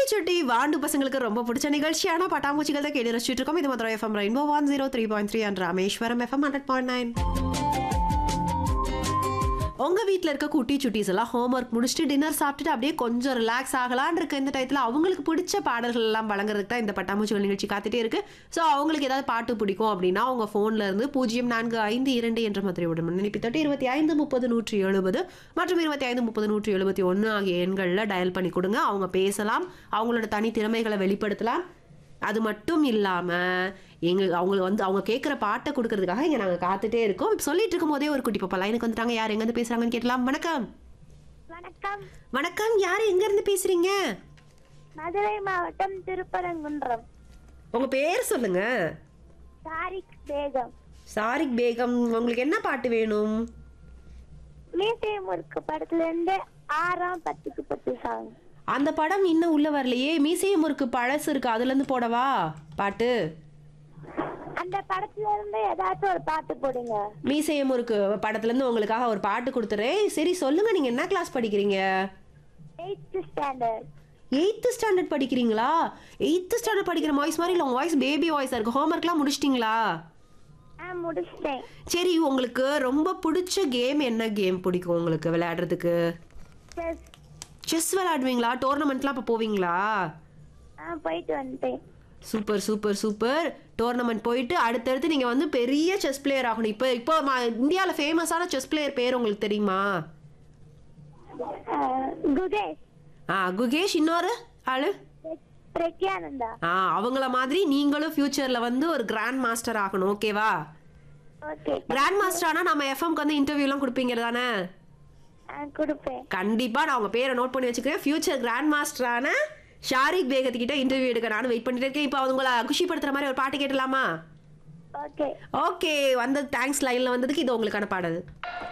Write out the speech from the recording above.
சுட்டி வாண்டு பசங்களுக்கு ரொம்ப பிடிச்ச நிகழ்ச்சியான பட்டாம்பூச்சிகள் தான் கேட்டு ரசிச்சுட்டு இருக்கோம் இது Madurai FM rainbow one zero three point three and Rameswaram FM hundred point nine உங்க வீட்டில் இருக்க குட்டி சுட்டீஸ் எல்லாம் ஹோம்ஒர்க் முடிச்சுட்டு டின்னர் சாப்பிட்டுட்டு அப்படியே கொஞ்சம் ரிலாக்ஸ் ஆகலான்னு இருக்க இந்த டயத்தில் அவங்களுக்கு பிடிச்ச பாடல்கள் எல்லாம் வழங்குறதுக்கு தான் இந்த பட்டாம்பூச்சிகள் நிகழ்ச்சி காத்துட்டே இருக்கு ஸோ அவங்களுக்கு ஏதாவது பாட்டு பிடிக்கும் அப்படின்னா அவங்க ஃபோன்ல இருந்து பூஜ்ஜியம் நான்கு ஐந்து இரண்டு என்ற மாதிரி விட நினைப்பி தொட்டு இருபத்தி ஐந்து முப்பது நூற்றி எழுபது மற்றும் இருபத்தி ஐந்து முப்பது நூற்றி எழுபத்தி ஒன்று ஆகிய எண்களில் டயல் பண்ணி கொடுங்க அவங்க பேசலாம் அவங்களோட தனி திறமைகளை வெளிப்படுத்தலாம் அது மட்டும் இல்லாமல் எங்கள் அவங்க வந்து அவங்க கேட்குற பாட்டை கொடுக்கறதுக்காக இங்கே நாங்கள் காத்துட்டே இருக்கோம் இப்போ சொல்லிட்டு இருக்கும் போதே ஒரு குட்டி பாப்பா லைனுக்கு வந்துட்டாங்க யார் எங்கேருந்து பேசுகிறாங்கன்னு கேட்கலாம் வணக்கம் வணக்கம் வணக்கம் யார் எங்கேருந்து பேசுகிறீங்க மதுரை மாவட்டம் திருப்பரங்குன்றம் உங்கள் பேர் சொல்லுங்க தாரிக் பேகம் சாரிக் பேகம் உங்களுக்கு என்ன பாட்டு வேணும் மீசை முறுக்கு படத்துல இருந்து ஆறாம் பத்துக்கு பத்து சாங் அந்த படம் இன்னும் உள்ள வரலையே மீசையம் முறுக்கு பழசு இருக்கு அதுலேருந்து போடவா பாட்டு அந்த படத்துல இருந்து ஏதாச்சும் ஒரு பாட்டு போடுங்க மீசையம் முறுக்கு படத்துலேருந்து உங்களுக்காக ஒரு பாட்டு கொடுத்துறேன் சரி சொல்லுங்க நீங்கள் என்ன கிளாஸ் படிக்கிறீங்க எயித்து ஸ்டாண்டர்ட் எயித்து ஸ்டாண்டர்ட் படிக்கிறீங்களா எயித்து ஸ்டாண்டர்ட் படிக்கிற வாய்ஸ் மாதிரி இல்லை உங்கள் வாய்ஸ் பேபி வாய்ஸாக இருக்குது ஹோம்ஒர்க்லாம் முடிச்சிட்டிங்களா நான் முடிச்சிட்டேன் சரி உங்களுக்கு ரொம்ப பிடிச்ச கேம் என்ன கேம் பிடிக்கும் உங்களுக்கு விளையாடுறதுக்கு செஸ் செஸ் விளையாடுவீங்களா டோர்னமெண்ட்லாம் இப்போ போவீங்களா நான் போயிட்டு வந்துட்டேன் சூப்பர் சூப்பர் சூப்பர் டோர்னமெண்ட் போயிட்டு அடுத்தடுத்து நீங்கள் வந்து பெரிய செஸ் பிளேயர் ஆகணும் இப்போ இப்போ இந்தியாவில் ஃபேமஸான செஸ் பிளேயர் பேர் உங்களுக்கு தெரியுமா அஹ், குகேஷ் ஆ குகேஷ் இன்னொரு ஆளு பிர- பிரக்யானந்தா ஆ அவங்கள மாதிரி நீங்களும் ஃப்யூச்சரில் வந்து ஒரு கிராண்ட் மாஸ்டர் ஆகணும் ஓகேவா ஓகே கிராண்ட் மாஸ்டர் ஆனால் நம்ம எஃப்எம்க்கு வந்து இன்டர்வியூலாம் கொடுப்பீங்க தானே நான் கொடுப்பேன் கண்டிப்பா நான் உங்க பேரை நோட் பண்ணி வச்சுக்கிறேன் ஃபியூச்சர் கிராண்ட் மாஸ்டரான ஷாரிக் பேகத்துக்கிட்ட இன்டர்வியூ எடுக்க நானும் வெயிட் பண்ணிட்டு இருக்கேன் இப்போ உங்களை குஷிப்படுத்துற மாதிரி ஒரு பாட்டு கேட்டலாமா ஓகே ஓகே வந்தது தேங்க்ஸ் லைன்ல வந்ததுக்கு இது உங்களுக்கான பாடல்